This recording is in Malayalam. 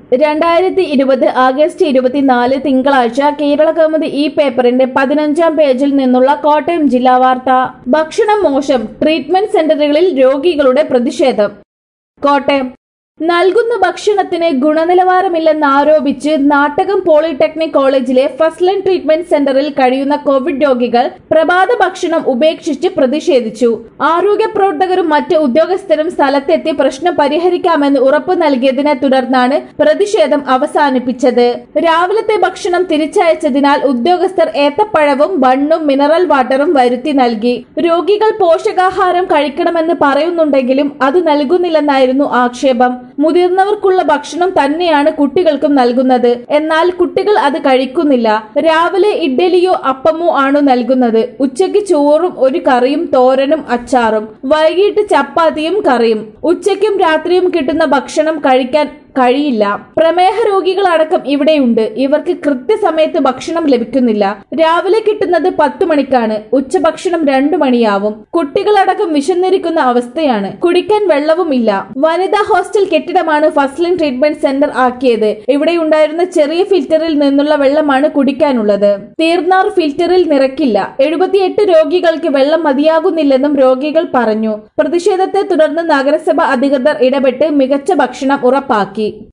രണ്ടായിരത്തി ഇരുപത് ആഗസ്റ്റ് ഇരുപത്തിനാല് തിങ്കളാഴ്ച കേരള കൗമുദി ഈ പേപ്പറിന്റെ പതിനഞ്ചാം പേജിൽ നിന്നുള്ള കോട്ടയം ജില്ലാ വാർത്ത ഭക്ഷണം മോശം ട്രീറ്റ്മെന്റ് സെന്ററുകളിൽ രോഗികളുടെ പ്രതിഷേധം കോട്ടയം നൽകുന്ന ഭക്ഷണത്തിന് ഗുണനിലവാരമില്ലെന്നാരോപിച്ച് Nattakam polytechnic college first line treatment സെന്ററിൽ കഴിയുന്ന കോവിഡ് രോഗികൾ പ്രഭാത ഭക്ഷണം ഉപേക്ഷിച്ച് പ്രതിഷേധിച്ചു ആരോഗ്യ പ്രവർത്തകരും മറ്റ് ഉദ്യോഗസ്ഥരും സ്ഥലത്തെത്തി പ്രശ്നം പരിഹരിക്കാമെന്ന് ഉറപ്പു നൽകിയതിനെ തുടർന്നാണ് പ്രതിഷേധം അവസാനിപ്പിച്ചത് രാവിലത്തെ ഭക്ഷണം തിരിച്ചയച്ചതിനാൽ ഉദ്യോഗസ്ഥർ ഏത്തപ്പഴവും ബണ്ണും മിനറൽ വാട്ടറും വരുത്തി നൽകി രോഗികൾ പോഷകാഹാരം കഴിക്കണമെന്ന് പറയുന്നുണ്ടെങ്കിലും അത് നൽകുന്നില്ലെന്നായിരുന്നു ആക്ഷേപം മുതിർന്നവർക്കുള്ള ഭക്ഷണം തന്നെയാണ് കുട്ടികൾക്കും നൽകുന്നത് എന്നാൽ കുട്ടികൾ അത് കഴിക്കുന്നില്ല രാവിലെ ഇഡ്ഡലിയോ അപ്പമോ ആണ് നൽകുന്നത് ഉച്ചയ്ക്ക് ചോറും ഒരു കറിയും തോരനും അച്ചാറും വൈകിട്ട് ചപ്പാത്തിയും കറിയും ഉച്ചയ്ക്കും രാത്രിയും കിട്ടുന്ന ഭക്ഷണം കഴിക്കാൻ കഴിയില്ല പ്രമേഹ രോഗികളടക്കം ഇവിടെയുണ്ട് ഇവർക്ക് കൃത്യസമയത്ത് ഭക്ഷണം ലഭിക്കുന്നില്ല രാവിലെ കിട്ടുന്നത് പത്തു മണിക്കാണ് ഉച്ചഭക്ഷണം രണ്ടു മണിയാവും കുട്ടികളടക്കം വിശന്നിരിക്കുന്ന അവസ്ഥയാണ് കുടിക്കാൻ വെള്ളവും ഇല്ല വനിതാ ഹോസ്റ്റൽ കെട്ടിടമാണ് ഫസ്റ്റ് ലൈൻ ട്രീറ്റ്മെന്റ് സെന്റർ ആക്കിയത് ഇവിടെ ഉണ്ടായിരുന്ന ചെറിയ ഫിൽറ്ററിൽ നിന്നുള്ള വെള്ളമാണ് കുടിക്കാനുള്ളത് തീർന്നാർ ഫിൽറ്ററിൽ നിറക്കില്ല എഴുപത്തിയെട്ട് രോഗികൾക്ക് വെള്ളം മതിയാകുന്നില്ലെന്നും രോഗികൾ പറഞ്ഞു പ്രതിഷേധത്തെ തുടർന്ന് നഗരസഭ അധികൃതർ ഇടപെട്ട് മികച്ച ഭക്ഷണം ഉറപ്പാക്കി